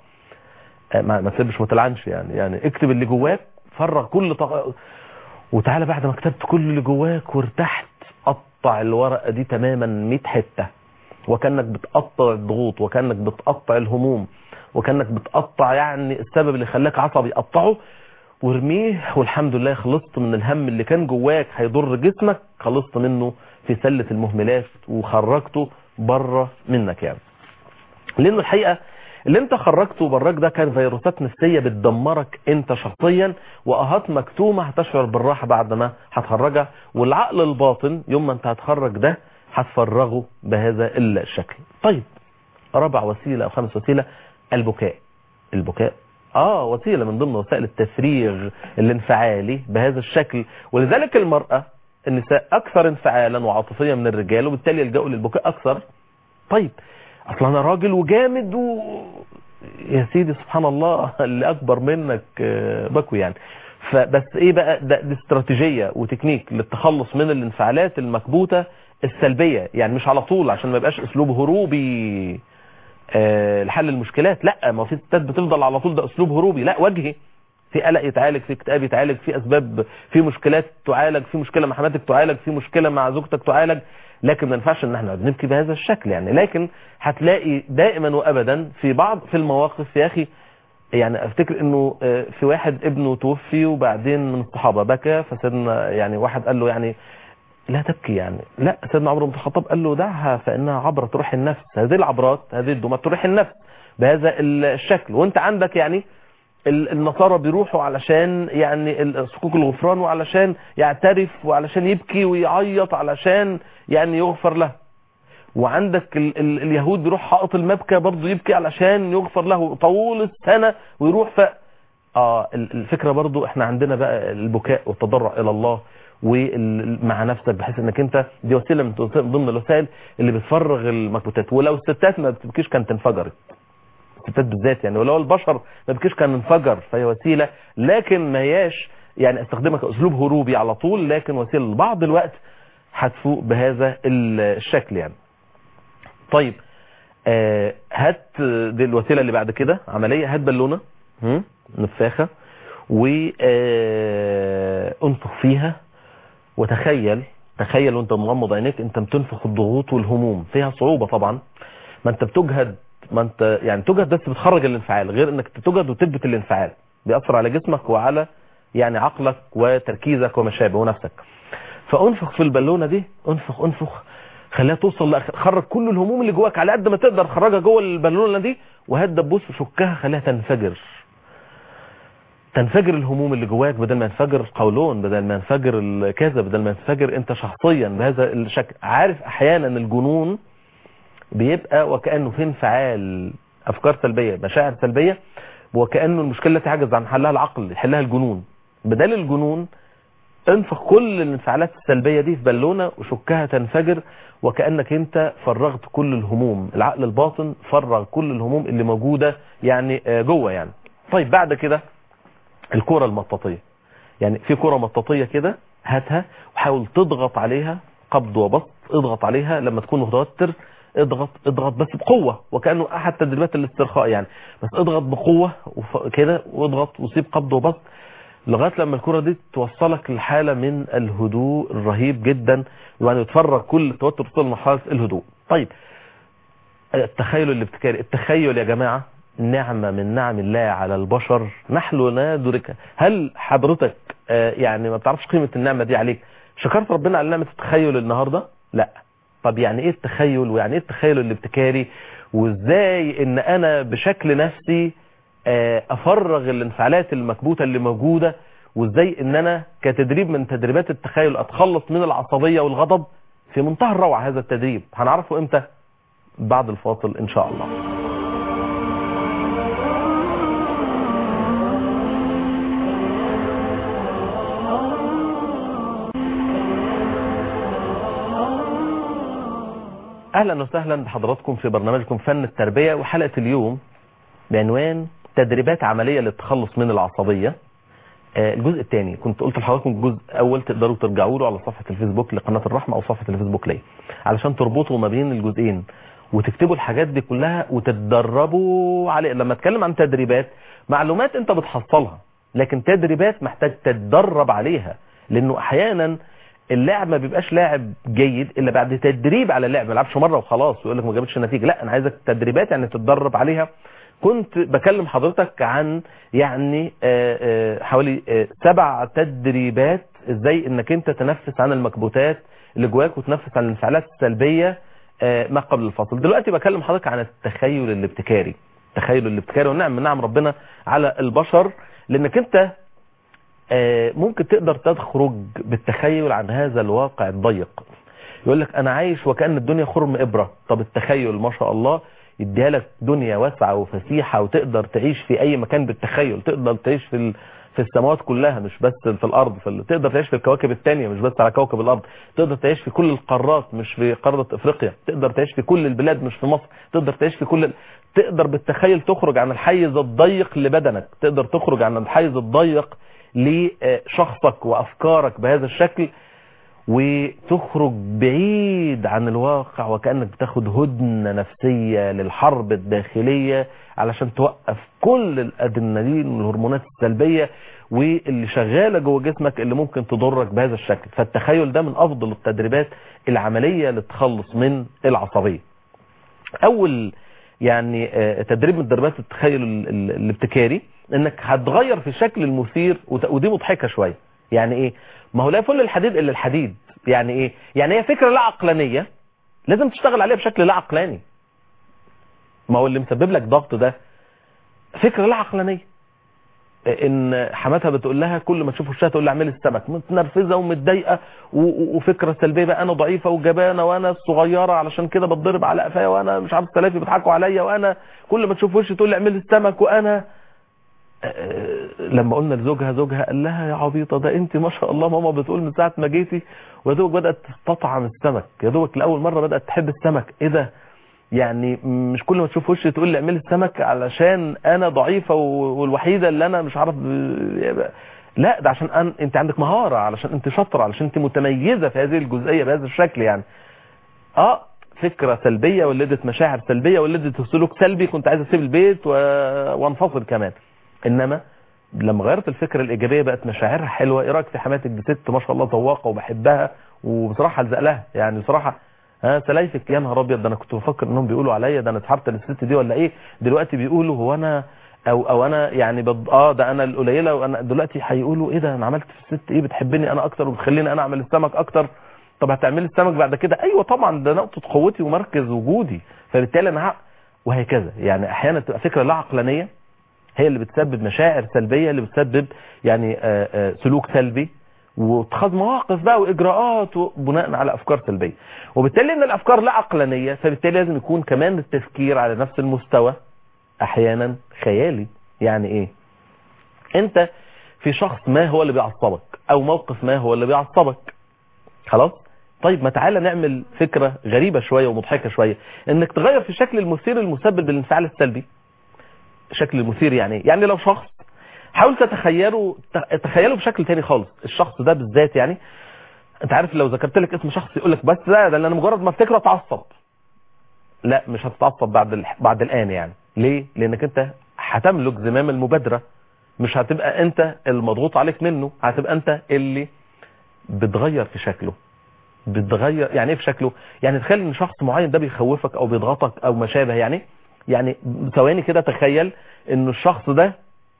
ما ما تسيبش ما تلعنش يعني يعني اكتب اللي جواك فرغ كل طق... وتعالى بعد ما كتبت كل اللي جواك وارتحت قطع الورقه دي تماما 100 حته وكانك بتقطع الضغوط وكانك بتقطع الهموم وكانك بتقطع يعني السبب اللي خلاك عصبي قطعه وارميه والحمد لله خلصت من الهم اللي كان جواك هيضر جسمك خلصت منه في سلة المهملات وخرجته بره منك يعني لانه الحقيقة اللي انت خرجته براك ده كان فيروسات نفسية بتدمرك انت شخصيا واهات مكتومة هتشعر بالراحة بعد ما هتخرجها والعقل الباطن يوم ما انت هتخرج ده هتفرغه بهذا الشكل طيب رابع وسيلة او خامس وسيلة البكاء البكاء اه وسيلة من ضمن وسائل التفريغ الانفعالي بهذا الشكل ولذلك المرأة النساء اكثر انفعالا وعاطفيا من الرجال وبالتالي يلجأوا للبكاء اكثر طيب اصلا انا راجل وجامد و يا سيدي سبحان الله اللي اكبر منك بكوي يعني فبس ايه بقى ده دي استراتيجية وتكنيك للتخلص من الانفعالات المكبوتة السلبية يعني مش على طول عشان ما يبقاش اسلوب هروبي آه لحل المشكلات لا ما في ستات بتفضل على طول ده اسلوب هروبي لا وجهي في قلق يتعالج في اكتئاب يتعالج في اسباب في مشكلات تعالج في مشكله مع حماتك تعالج في مشكله مع زوجتك تعالج لكن ما ينفعش ان احنا نبكي بهذا الشكل يعني لكن هتلاقي دائما وابدا في بعض في المواقف يا اخي يعني افتكر انه في واحد ابنه توفي وبعدين من الصحابه بكى فسيدنا يعني واحد قال له يعني لا تبكي يعني لا سيدنا عمر بن الخطاب قال له دعها فانها عبره روح النفس هذه العبرات هذه الدمات تروح النفس بهذا الشكل وانت عندك يعني النصارى بيروحوا علشان يعني صكوك الغفران وعلشان يعترف وعلشان يبكي ويعيط علشان يعني يغفر له وعندك ال ال اليهود بيروح حائط المبكى برضه يبكي علشان يغفر له طول السنة ويروح ف اه الفكرة برضه احنا عندنا بقى البكاء والتضرع الى الله ومع نفسك بحيث انك انت دي وسيله من ضمن الوسائل اللي بتفرغ المكبوتات ولو الستات ما بتبكيش كانت انفجرت الستات بالذات يعني ولو البشر ما بتبكيش كان انفجر فهي وسيله لكن ما هياش يعني استخدمها كاسلوب هروبي على طول لكن وسيله لبعض الوقت هتفوق بهذا الشكل يعني طيب آه هات دي الوسيله اللي بعد كده عمليه هات بالونه نفاخه وانفخ فيها وتخيل تخيل وانت مغمض عينيك انت بتنفخ الضغوط والهموم فيها صعوبة طبعا ما انت بتجهد ما انت يعني تجهد بس بتخرج الانفعال غير انك تجهد وتثبت الانفعال بيأثر على جسمك وعلى يعني عقلك وتركيزك وما شابه ونفسك فانفخ في البالونه دي انفخ انفخ خليها توصل لاخر خرج كل الهموم اللي جواك على قد ما تقدر خرجها جوه البالونه دي وهات دبوس وشكها خليها تنفجر تنفجر الهموم اللي جواك بدل ما ينفجر القولون بدل ما ينفجر الكذا بدل ما ينفجر انت شخصيا بهذا الشكل عارف احيانا الجنون بيبقى وكأنه في انفعال افكار سلبية مشاعر سلبية وكأنه المشكلة التي عجز عن حلها العقل يحلها الجنون بدل الجنون انفخ كل الانفعالات السلبية دي في بالونة وشكها تنفجر وكأنك انت فرغت كل الهموم العقل الباطن فرغ كل الهموم اللي موجودة يعني جوه يعني طيب بعد كده الكرة المطاطية يعني في كرة مطاطية كده هاتها وحاول تضغط عليها قبض وبسط اضغط عليها لما تكون متوتر اضغط اضغط بس بقوة وكأنه احد تدريبات الاسترخاء يعني بس اضغط بقوة كده واضغط وسيب قبض وبسط لغاية لما الكرة دي توصلك لحالة من الهدوء الرهيب جدا يعني تفرغ كل التوتر توصل لمرحلة الهدوء طيب التخيل الابتكاري التخيل يا جماعة نعمة من نعم الله على البشر نحن لا ندركها هل حضرتك يعني ما بتعرفش قيمة النعمة دي عليك شكرت ربنا على نعمة التخيل النهاردة لا طب يعني ايه التخيل ويعني ايه التخيل الابتكاري وازاي ان انا بشكل نفسي افرغ الانفعالات المكبوتة اللي موجودة وازاي ان انا كتدريب من تدريبات التخيل اتخلص من العصبية والغضب في منتهى الروعة هذا التدريب هنعرفه امتى بعد الفاصل ان شاء الله اهلا وسهلا بحضراتكم في برنامجكم فن التربية وحلقة اليوم بعنوان تدريبات عملية للتخلص من العصبية آه، الجزء الثاني كنت قلت لحضراتكم الجزء الاول تقدروا ترجعوا له على صفحة الفيسبوك لقناة الرحمة او صفحة الفيسبوك لي علشان تربطوا ما بين الجزئين وتكتبوا الحاجات دي كلها وتتدربوا عليه لما اتكلم عن تدريبات معلومات انت بتحصلها لكن تدريبات محتاج تتدرب عليها لانه احيانا اللاعب ما بيبقاش لاعب جيد الا بعد تدريب على اللعب ما يلعبش مره وخلاص ويقول لك ما جابتش نتيجه لا انا عايزك تدريبات يعني تتدرب عليها كنت بكلم حضرتك عن يعني آه، آه، حوالي آه، سبع تدريبات ازاي انك انت تنفس عن المكبوتات اللي جواك وتنفس عن الانفعالات السلبيه آه، ما قبل الفصل دلوقتي بكلم حضرتك عن التخيل الابتكاري التخيل الابتكاري ونعم من نعم ربنا على البشر لانك انت آه، ممكن تقدر تخرج بالتخيل عن هذا الواقع الضيق يقول لك انا عايش وكأن الدنيا خرم ابرة طب التخيل ما شاء الله يديها لك دنيا واسعة وفسيحة وتقدر تعيش في اي مكان بالتخيل تقدر تعيش في ال... في السماوات كلها مش بس في الارض في ال... تقدر تعيش في الكواكب التانية مش بس على كوكب الارض تقدر تعيش في كل القارات مش في قارة افريقيا تقدر تعيش في كل البلاد مش في مصر تقدر تعيش في كل ال... تقدر بالتخيل تخرج عن الحيز الضيق لبدنك تقدر تخرج عن الحيز الضيق لشخصك وافكارك بهذا الشكل وتخرج بعيد عن الواقع وكأنك بتاخد هدنة نفسية للحرب الداخلية علشان توقف كل الادرينالين والهرمونات السلبية واللي شغالة جوه جسمك اللي ممكن تضرك بهذا الشكل فالتخيل ده من افضل التدريبات العملية للتخلص من العصبية اول يعني آه، تدريب من تدريبات التخيل ال- ال- الابتكاري انك هتغير في الشكل المثير وت- ودي مضحكه شويه يعني ايه ما هو لا يفل الحديد الا الحديد يعني ايه يعني هي فكره لا عقلانيه لازم تشتغل عليها بشكل لا عقلاني ما هو اللي مسبب لك ضغط ده فكره لا عقلانيه ان حماتها بتقول لها كل ما تشوف وشها تقول لها اعملي السمك متنرفزه ومتضايقه و- و- وفكره سلبيه بقى انا ضعيفه وجبانه وانا صغيره علشان كده بتضرب على قفايا وانا مش عارف سلافي بيضحكوا عليا وانا كل ما تشوف وشي تقول لي اعملي السمك وانا آه، لما قلنا لزوجها زوجها قال لها يا عبيطه ده انت ما شاء الله ماما بتقول من ساعه ما جيتي ويا دوبك بدات تستطعم السمك يا دوبك لاول مره بدات تحب السمك ايه ده يعني مش كل ما تشوف وشي تقول لي اعملي السمك علشان انا ضعيفه و- والوحيده اللي انا مش عارف لا ده عشان أن... انت عندك مهاره علشان انت شاطره علشان انت متميزه في هذه الجزئيه بهذا الشكل يعني اه فكره سلبيه ولدت مشاعر سلبيه ولدت سلوك سلبي كنت عايز اسيب البيت و... وانفصل كمان انما لما غيرت الفكره الايجابيه بقت مشاعرها حلوه ايه رايك في حماتك دي ست ما شاء الله ذواقه وبحبها وبصراحه الزق لها يعني بصراحه ها سلايفك يا نهار ابيض ده انا كنت بفكر انهم بيقولوا عليا ده انا اتحرت للست دي ولا ايه دلوقتي بيقولوا هو انا او او انا يعني بض... اه ده انا القليله وانا دلوقتي هيقولوا ايه ده انا عملت في الست ايه بتحبني انا اكتر وبتخليني انا اعمل السمك اكتر طب هتعملي السمك بعد كده ايوه طبعا ده نقطه قوتي ومركز وجودي فبالتالي انا ه... وهكذا يعني احيانا تبقى فكره لا عقلانيه هي اللي بتسبب مشاعر سلبيه اللي بتسبب يعني آه، آه، سلوك سلبي واتخاذ مواقف بقى واجراءات بناء على افكار سلبيه وبالتالي ان الافكار لا عقلانيه فبالتالي لازم يكون كمان التفكير على نفس المستوى احيانا خيالي يعني ايه انت في شخص ما هو اللي بيعصبك او موقف ما هو اللي بيعصبك خلاص طيب ما تعالى نعمل فكرة غريبة شوية ومضحكة شوية انك تغير في الشكل المثير المسبب للانفعال السلبي شكل المثير يعني إيه؟ يعني لو شخص حاول تتخيله تخيله بشكل تاني خالص الشخص ده بالذات يعني انت عارف لو ذكرت لك اسم شخص يقول لك بس لا ده انا مجرد ما افتكره اتعصب لا مش هتتعصب بعد ال... بعد الان يعني ليه لانك انت هتملك زمام المبادره مش هتبقى انت المضغوط عليك منه هتبقى انت اللي بتغير في شكله بتغير يعني ايه في شكله يعني تخيل ان شخص معين ده بيخوفك او بيضغطك او ما شابه يعني يعني ثواني كده تخيل ان الشخص ده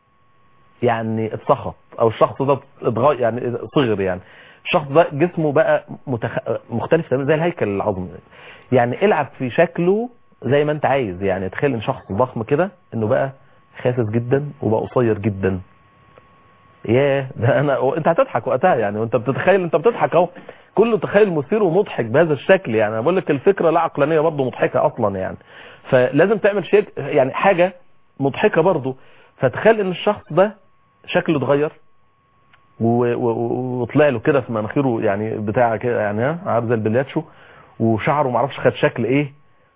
يعني اتسخط او الشخص ده اتغير يعني صغر يعني الشخص ده جسمه بقى متخ... مختلف تماما زي الهيكل العظمي يعني العب في شكله زي ما انت عايز يعني تخيل ان شخص ضخم كده انه بقى خاسس جدا وبقى قصير جدا ياه ده انا و... انت هتضحك وقتها يعني وانت بتتخيل انت بتضحك اهو كله تخيل مثير ومضحك بهذا الشكل يعني انا بقول لك الفكره لا عقلانيه برضه مضحكه اصلا يعني فلازم تعمل شيء يعني حاجه مضحكه برضه فتخيل ان الشخص ده شكله اتغير و- و- وطلع له كده في مناخيره يعني بتاع كده يعني ها عارف زي البلياتشو وشعره معرفش خد شكل ايه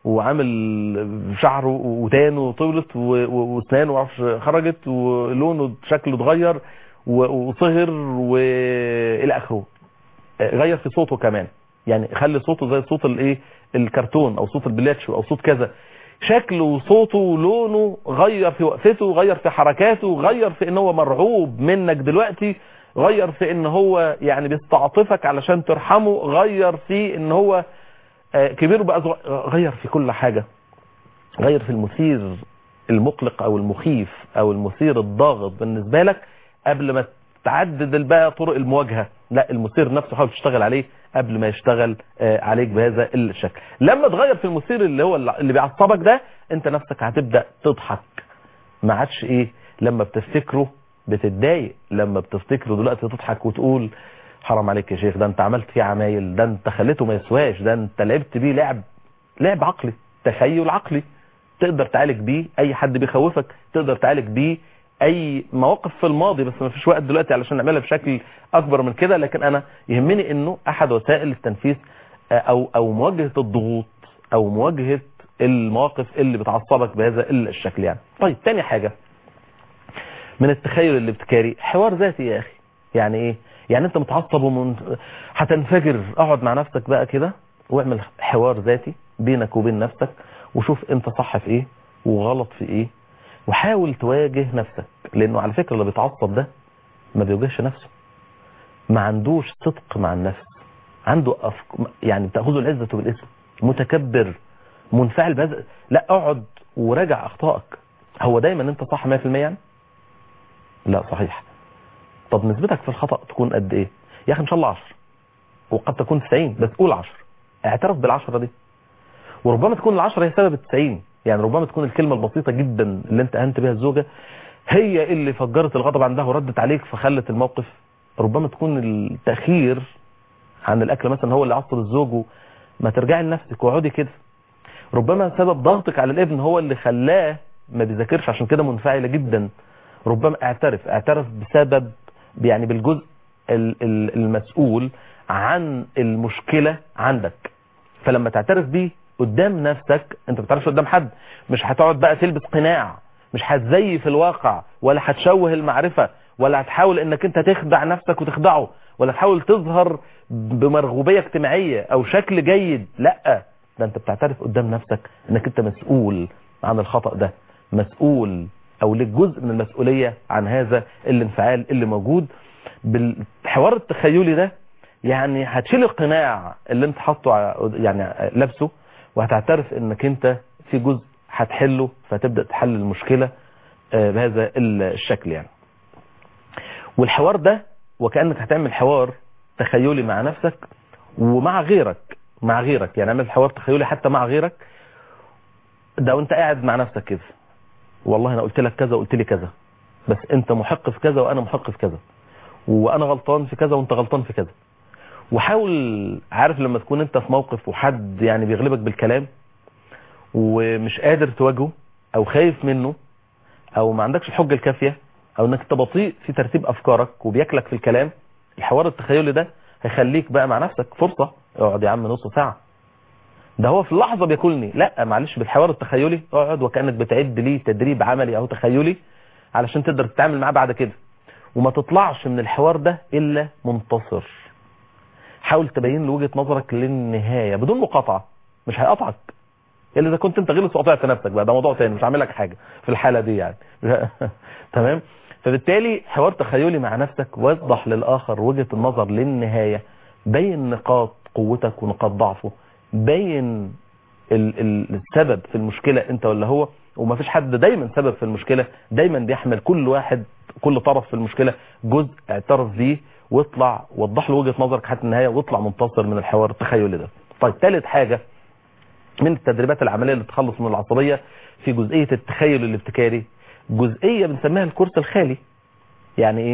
وعامل شعره ودانه طولت و- و- واسنانه معرفش خرجت ولونه شكله اتغير و- وصهر والى اخره غير في صوته كمان يعني خلي صوته زي صوت الايه الكرتون او صوت البلياتشو او صوت كذا شكله وصوته ولونه غير في وقفته غير في حركاته غير في ان هو مرعوب منك دلوقتي غير في ان هو يعني بيستعطفك علشان ترحمه غير في ان هو آه، كبير بقى صغ- غير في كل حاجة غير في المثير المقلق او المخيف او المثير الضاغط بالنسبة لك قبل ما تعدد بقى طرق المواجهة لا المثير نفسه حاول تشتغل عليه قبل ما يشتغل آه، عليك بهذا الشكل لما تغير في المثير اللي هو اللي بيعصبك ده انت نفسك هتبدأ تضحك ما عادش ايه لما بتفتكره بتتضايق لما بتفتكره دلوقتي تضحك وتقول حرام عليك يا شيخ ده انت عملت فيه عمايل ده انت خليته ما يسواش ده انت لعبت بيه لعب لعب عقلي تخيل عقلي تقدر تعالج بيه اي حد بيخوفك تقدر تعالج بيه اي مواقف في الماضي بس ما فيش وقت دلوقتي علشان نعملها بشكل اكبر من كده لكن انا يهمني انه احد وسائل التنفيذ آه، او او مواجهه الضغوط او مواجهه المواقف اللي بتعصبك بهذا الشكل يعني طيب تاني حاجه من التخيل الابتكاري حوار ذاتي يا اخي يعني ايه يعني انت متعصب ومن... هتنفجر اقعد مع نفسك بقى كده واعمل حوار ذاتي بينك وبين نفسك وشوف انت صح في ايه وغلط في ايه وحاول تواجه نفسك لانه على فكرة اللي بيتعصب ده ما بيواجهش نفسه ما عندوش صدق مع النفس عنده أفك... يعني بتاخذه العزة بالاسم متكبر منفعل بهذا لا اقعد وراجع اخطائك هو دايما انت صح 100% يعني لا صحيح طب نسبتك في الخطأ تكون قد ايه يا اخي ان شاء الله 10 وقد تكون 90 بس قول 10 اعترف بالعشرة دي وربما تكون العشرة هي سبب التسعين يعني ربما تكون الكلمة البسيطة جدا اللي انت اهنت بها الزوجة هي اللي فجرت الغضب عندها وردت عليك فخلت الموقف ربما تكون التأخير عن الأكل مثلا هو اللي عصب الزوج ما ترجعي لنفسك واقعدي كده ربما سبب ضغطك على الابن هو اللي خلاه ما بيذاكرش عشان كده منفعلة جدا ربما اعترف اعترف بسبب يعني بالجزء ال- ال- المسؤول عن المشكلة عندك فلما تعترف بيه قدام نفسك انت ما بتعرفش قدام حد مش هتقعد بقى تلبس قناع مش هتزيف الواقع ولا هتشوه المعرفة ولا هتحاول انك انت تخدع نفسك وتخدعه ولا تحاول تظهر بمرغوبية اجتماعية او شكل جيد لا ده انت بتعترف قدام نفسك انك انت مسؤول عن الخطأ ده مسؤول او لك جزء من المسؤولية عن هذا الانفعال اللي موجود بالحوار التخيلي ده يعني هتشيل القناع اللي انت حاطه ع- يعني لابسه وهتعترف انك انت في جزء هتحله فتبدأ تحل المشكلة آه، بهذا الشكل يعني والحوار ده وكأنك هتعمل حوار تخيلي مع نفسك ومع غيرك مع غيرك يعني اعمل حوار تخيلي حتى مع غيرك ده وانت قاعد مع نفسك كده والله انا قلت لك كذا وقلت لي كذا بس انت محق في كذا وانا محق في كذا وانا غلطان في كذا وانت غلطان في كذا وحاول عارف لما تكون انت في موقف وحد يعني بيغلبك بالكلام ومش قادر تواجهه او خايف منه او ما عندكش الحجة الكافية او انك انت بطيء في ترتيب افكارك وبياكلك في الكلام الحوار التخيلي ده هيخليك بقى مع نفسك فرصة اقعد يا عم نص ساعة ده هو في اللحظة بياكلني لا معلش بالحوار التخيلي اقعد وكأنك بتعد ليه تدريب عملي او تخيلي علشان تقدر تتعامل معاه بعد كده وما تطلعش من الحوار ده الا منتصر حاول تبين له وجهة نظرك للنهاية بدون مقاطعة مش هيقطعك الا اذا كنت انت غلط وقطعت نفسك بقى ده موضوع تاني مش هعمل لك حاجة في الحالة دي يعني تمام فبالتالي حوار تخيلي مع نفسك وضح للآخر وجهة النظر للنهاية بين نقاط قوتك ونقاط ضعفه بين ال- ال- السبب في المشكلة انت ولا هو وما فيش حد دايما سبب في المشكلة دايما بيحمل كل واحد كل طرف في المشكلة جزء اعترف بيه واطلع وضح له وجهة نظرك حتى النهاية واطلع منتصر من الحوار التخيلي ده طيب ثالث حاجة من التدريبات العملية اللي تخلص من العصبية في جزئية التخيل الابتكاري جزئية بنسميها الكورس الخالي يعني ايه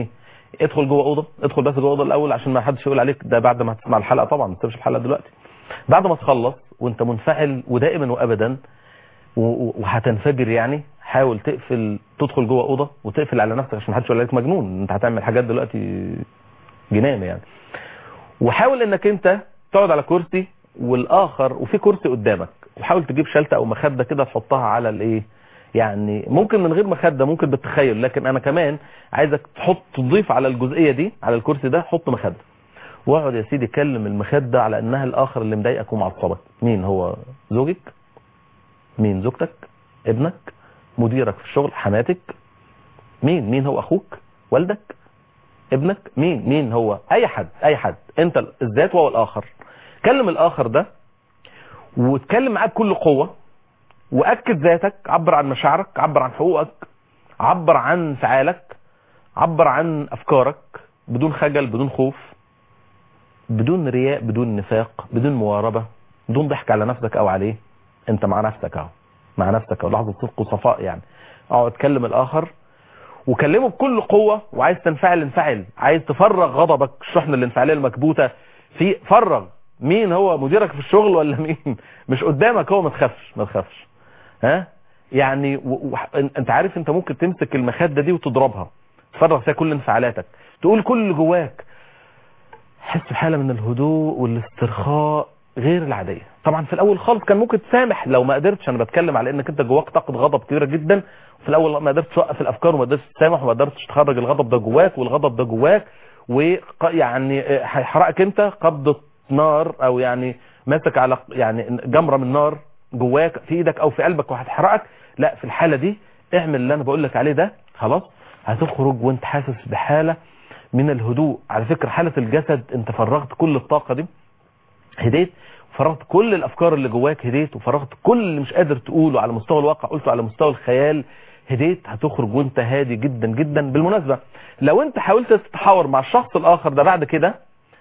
ادخل جوه اوضه ادخل بس جوه اوضه الاول عشان ما حدش يقول عليك ده بعد ما هتسمع الحلقه طبعا ما تسيبش الحلقه دلوقتي بعد ما تخلص وانت منفعل ودائما وابدا و- و- وهتنفجر يعني حاول تقفل تدخل جوه اوضه وتقفل على نفسك عشان ما حدش يقول عليك مجنون انت هتعمل حاجات دلوقتي جنان يعني وحاول انك انت تقعد على كرسي والاخر وفي كرسي قدامك وحاول تجيب شلته او مخده كده تحطها على الايه يعني ممكن من غير مخده ممكن بالتخيل لكن انا كمان عايزك تحط تضيف على الجزئيه دي على الكرسي ده حط مخده واقعد يا سيدي كلم المخده على انها الاخر اللي مضايقك ومعصبك مين هو زوجك مين زوجتك ابنك مديرك في الشغل حماتك مين مين هو اخوك والدك ابنك مين مين هو اي حد اي حد انت الذات وهو الاخر كلم الاخر ده واتكلم معاه بكل قوه واكد ذاتك عبر عن مشاعرك عبر عن حقوقك عبر عن فعالك عبر عن افكارك بدون خجل بدون خوف بدون رياء بدون نفاق بدون مواربه بدون ضحك على نفسك او عليه انت مع نفسك اهو مع نفسك اهو لحظه صدق وصفاء يعني اقعد كلم الاخر وكلمه بكل قوه وعايز تنفعل انفعل عايز تفرغ غضبك الشحنه الانفعاليه المكبوته في فرغ مين هو مديرك في الشغل ولا مين مش قدامك هو ما تخافش ما تخافش ها يعني و... و... انت عارف انت ممكن تمسك المخده دي وتضربها تفرغ فيها كل انفعالاتك تقول كل اللي جواك حس بحاله من الهدوء والاسترخاء غير العاديه طبعا في الاول خالص كان ممكن تسامح لو ما قدرتش انا بتكلم على انك انت جواك طاقه غضب كبيره جدا في الاول ما قدرتش توقف الافكار وما قدرتش تسامح وما قدرتش تخرج الغضب ده جواك والغضب ده جواك ويعني هيحرقك انت قبضه نار او يعني ماسك على يعني جمره من نار جواك في ايدك او في قلبك وهتحرقك لا في الحاله دي اعمل اللي انا بقول لك عليه ده خلاص هتخرج وانت حاسس بحاله من الهدوء على فكره حاله الجسد انت فرغت كل الطاقه دي هديت فرغت كل الافكار اللي جواك هديت وفرغت كل اللي مش قادر تقوله على مستوى الواقع قلته على مستوى الخيال هديت هتخرج وانت هادي جدا جدا بالمناسبه لو انت حاولت تتحاور مع الشخص الاخر ده بعد كده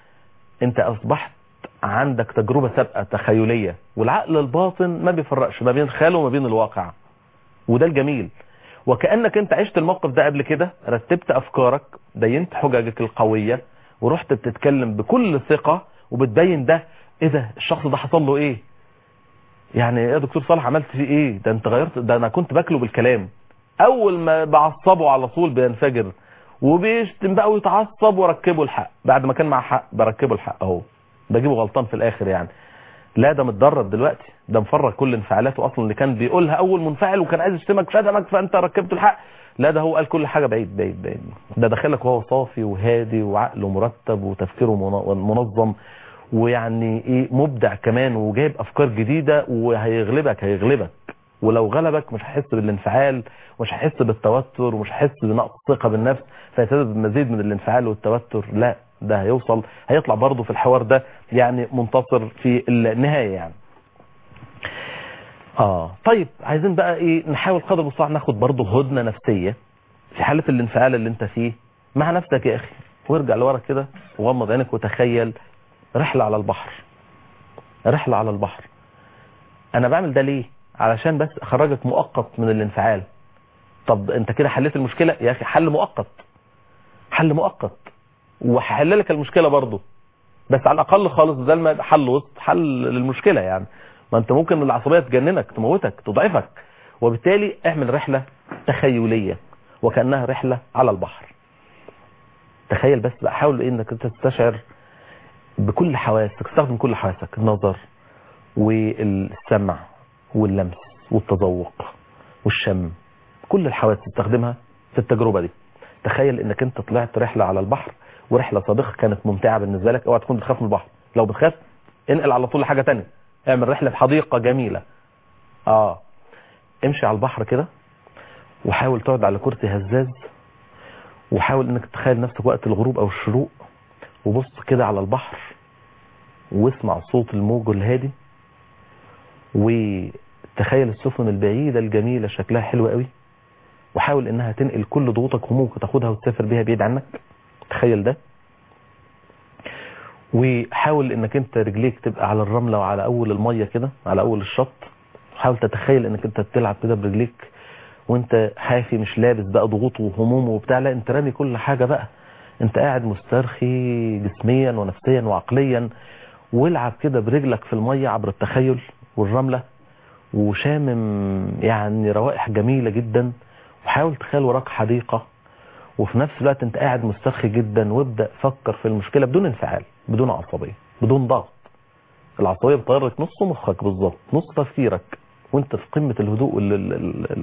انت اصبحت عندك تجربة سابقة تخيلية والعقل الباطن ما بيفرقش ما بين الخيال وما بين الواقع وده الجميل وكأنك انت عشت الموقف ده قبل كده رتبت افكارك بينت حججك القوية ورحت بتتكلم بكل ثقة وبتبين ده ايه ده الشخص ده حصل له ايه يعني يا دكتور صالح عملت فيه ايه ده انت غيرت ده انا كنت باكله بالكلام اول ما بعصبه على طول بينفجر وبيشتم بقى ويتعصب واركبه الحق بعد ما كان مع حق بركبه الحق اهو بجيبه غلطان في الاخر يعني لا ده متدرب دلوقتي ده مفرغ كل انفعالاته اصلا اللي كان بيقولها اول منفعل وكان عايز يشتمك شتمك فانت ركبت الحق لا ده هو قال كل حاجه بعيد بعيد بعيد ده داخلك وهو صافي وهادي وعقله مرتب وتفكيره منظم ويعني ايه مبدع كمان وجايب افكار جديده وهيغلبك هيغلبك ولو غلبك مش هيحس بالانفعال ومش هيحس بالتوتر ومش هيحس بنقص الثقه بالنفس فيتسبب مزيد من الانفعال والتوتر لا ده هيوصل هيطلع برضه في الحوار ده يعني منتصر في النهايه يعني اه طيب عايزين بقى ايه نحاول قدر المستطاع ناخد برضه هدنه نفسيه في حاله الانفعال اللي انت فيه مع نفسك يا اخي وارجع لورا كده وغمض عينك وتخيل رحله على البحر رحله على البحر انا بعمل ده ليه علشان بس اخرجك مؤقت من الانفعال طب انت كده حليت المشكله يا اخي حل مؤقت حل مؤقت وهحل لك المشكله برضه بس على الاقل خالص ده ما حل وسط حل للمشكله يعني ما انت ممكن العصبيه تجننك تموتك تضعفك وبالتالي اعمل رحله تخيليه وكانها رحله على البحر تخيل بس بقى حاول انك تستشعر بكل حواسك تستخدم كل حواسك النظر والسمع واللمس والتذوق والشم كل الحواس تستخدمها في التجربه دي تخيل انك انت طلعت رحله على البحر ورحله سابقه كانت ممتعه بالنسبه لك اوعى تكون بتخاف من البحر لو بتخاف انقل على طول لحاجه ثانيه اعمل رحله في حديقه جميله اه امشي على البحر كده وحاول تقعد على كرسي هزاز وحاول انك تتخيل نفسك وقت الغروب او الشروق وبص كده على البحر واسمع صوت الموج الهادي وتخيل السفن البعيدة الجميلة شكلها حلو قوي وحاول انها تنقل كل ضغوطك وهمومك وتاخدها وتسافر بيها بعيد عنك تخيل ده وحاول انك انت رجليك تبقى على الرملة وعلى اول المية كده على اول الشط حاول تتخيل انك انت بتلعب كده برجليك وانت حافي مش لابس بقى ضغوط وهموم وبتاع لا انت رامي كل حاجة بقى انت قاعد مسترخي جسميا ونفسيا وعقليا والعب كده برجلك في المية عبر التخيل والرملة وشامم يعني روائح جميلة جدا وحاول تخيل وراك حديقة وفي نفس الوقت انت قاعد مسترخي جدا وابدأ فكر في المشكلة بدون انفعال بدون عصبية بدون ضغط العصبية بتغير لك نص مخك بالظبط نص تفكيرك وانت في قمة الهدوء وال... ال... ال...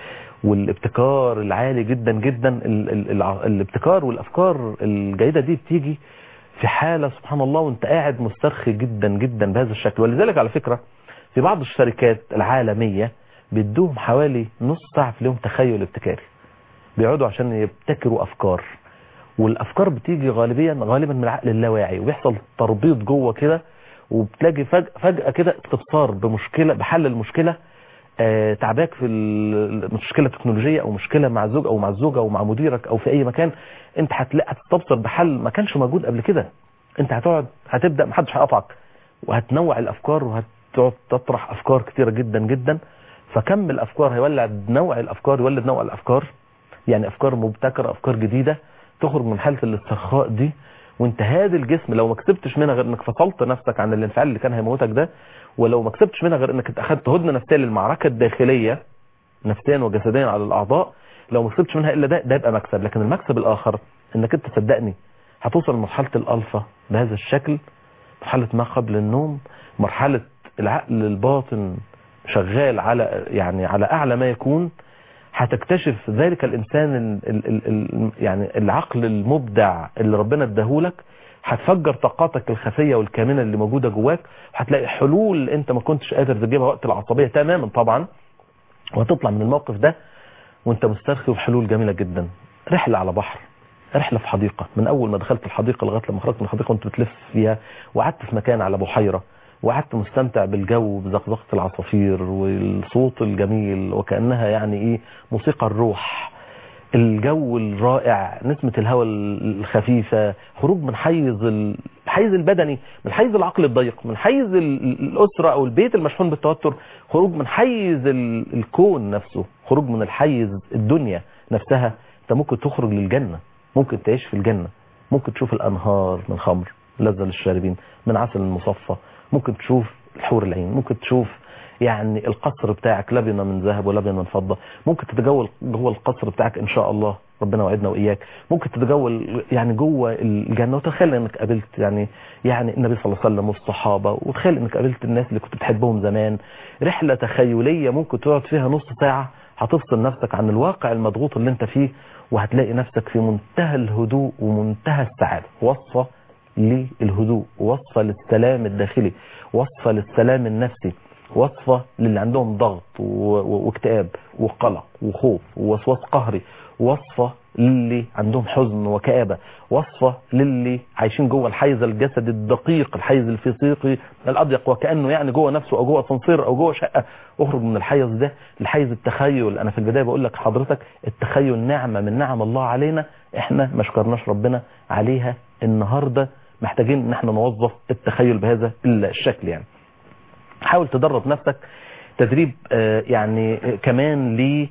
والابتكار العالي جدا جدا ال... ال... الع- الابتكار والافكار الجيدة دي بتيجي في حالة سبحان الله وانت قاعد مسترخي جدا جدا بهذا الشكل ولذلك على فكرة في بعض الشركات العالمية بيدوهم حوالي نص ساعة في اليوم تخيل ابتكاري بيقعدوا عشان يبتكروا افكار والافكار بتيجي غالبيا غالبا من العقل اللاواعي وبيحصل تربيط جوه كده وبتلاقي فجأة, فجأة كده استبصار بمشكلة بحل المشكلة آه، تعباك في ال- مشكلة تكنولوجية او مشكلة مع الزوج او مع الزوجة او مع مديرك او في اي مكان انت هتلاقي هتستبصر بحل ما كانش موجود قبل كده انت هتقعد هتبدأ محدش هيقطعك وهتنوع الافكار وهتقعد تطرح افكار كتيرة جدا جدا فكم الافكار هيولد نوع الافكار يولد نوع الافكار يعني افكار مبتكرة افكار جديدة تخرج من حالة الاسترخاء دي وانت هادي الجسم لو ما كسبتش منها غير انك فصلت نفسك عن الانفعال اللي كان هيموتك ده ولو ما كسبتش منها غير انك انت اخدت هدنه نفسيه للمعركه الداخليه نفسيا وجسديا على الاعضاء لو ما كسبتش منها الا ده ده يبقى مكسب لكن المكسب الاخر انك انت صدقني هتوصل لمرحله الالفا بهذا الشكل مرحله ما قبل النوم مرحله العقل الباطن شغال على يعني على اعلى ما يكون هتكتشف ذلك الانسان ال ال ال ال يعني العقل المبدع اللي ربنا اداهولك هتفجر طاقاتك الخفيه والكامنه اللي موجوده جواك وهتلاقي حلول انت ما كنتش قادر تجيبها وقت العصبيه تماما طبعا وهتطلع من الموقف ده وانت مسترخي وبحلول جميله جدا رحله على بحر رحله في حديقه من اول ما دخلت الحديقه لغايه لما خرجت من الحديقه وانت بتلف فيها وقعدت في مكان على بحيره وقعدت مستمتع بالجو بزقزقه العصافير والصوت الجميل وكانها يعني ايه موسيقى الروح الجو الرائع نسمة الهواء الخفيفة خروج من حيز ال- الحيز البدني من حيز العقل الضيق من حيز ال- الأسرة أو البيت المشحون بالتوتر خروج من حيز ال- الكون نفسه خروج من الحيز الدنيا نفسها انت ممكن تخرج للجنة ممكن تعيش في الجنة ممكن تشوف الأنهار من خمر لذة للشاربين من عسل المصفى ممكن تشوف الحور العين ممكن تشوف يعني القصر بتاعك لبنة من ذهب ولبنة من فضة ممكن تتجول جوه القصر بتاعك ان شاء الله ربنا وعدنا واياك ممكن تتجول يعني جوه الجنة وتخيل انك قابلت يعني يعني النبي صلى الله عليه وسلم والصحابة وتخيل انك قابلت الناس اللي كنت بتحبهم زمان رحلة تخيلية ممكن تقعد فيها نص ساعة هتفصل نفسك عن الواقع المضغوط اللي انت فيه وهتلاقي نفسك في منتهى الهدوء ومنتهى السعادة وصفة للهدوء وصفة للسلام الداخلي وصفة للسلام النفسي وصفة للي عندهم ضغط و- و- واكتئاب وقلق وخوف ووسواس قهري وصفة للي عندهم حزن وكآبة وصفة للي عايشين جوه الحيز الجسدي الدقيق الحيز الفسيقي الأضيق وكأنه يعني جوه نفسه أو جوه صنصير أو جوه شقة اخرج من الحيز ده لحيز التخيل أنا في البداية بقول لك حضرتك التخيل نعمة من نعم الله علينا احنا ما شكرناش ربنا عليها النهاردة محتاجين ان احنا نوظف التخيل بهذا الشكل يعني حاول تدرب نفسك تدريب آه، يعني آه، كمان ل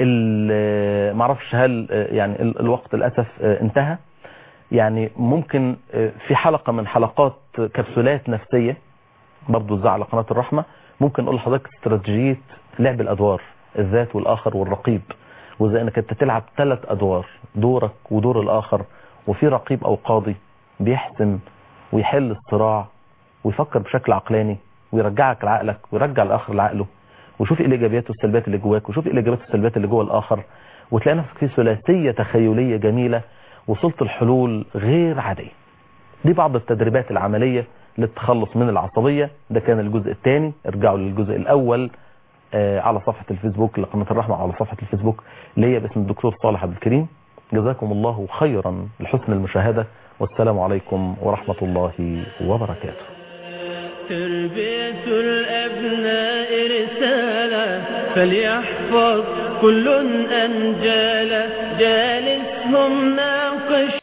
ال- معرفش هل آه، يعني ال- الوقت للأسف آه، انتهى يعني ممكن آه، في حلقة من حلقات كبسولات نفسية برضو تذاع على قناة الرحمة ممكن اقول لحضرتك استراتيجية لعب الادوار الذات والاخر والرقيب وزي انك انت تلعب ثلاث ادوار دورك ودور الاخر وفي رقيب او قاضي بيحسم ويحل الصراع ويفكر بشكل عقلاني ويرجعك لعقلك ويرجع الاخر لعقله وشوف ايه الايجابيات والسلبيات اللي جواك وشوف ايه الايجابيات والسلبيات اللي جوه الاخر وتلاقي نفسك في ثلاثيه تخيليه جميله وصلت الحلول غير عاديه دي بعض التدريبات العمليه للتخلص من العصبيه ده كان الجزء الثاني ارجعوا للجزء الاول آه، على صفحه الفيسبوك لقناه الرحمه على صفحه الفيسبوك اللي هي باسم الدكتور صالح عبد الكريم جزاكم الله خيرا لحسن المشاهده والسلام عليكم ورحمه الله وبركاته تربية الأبناء رسالة فليحفظ كل أنجالا جالسهم ناقش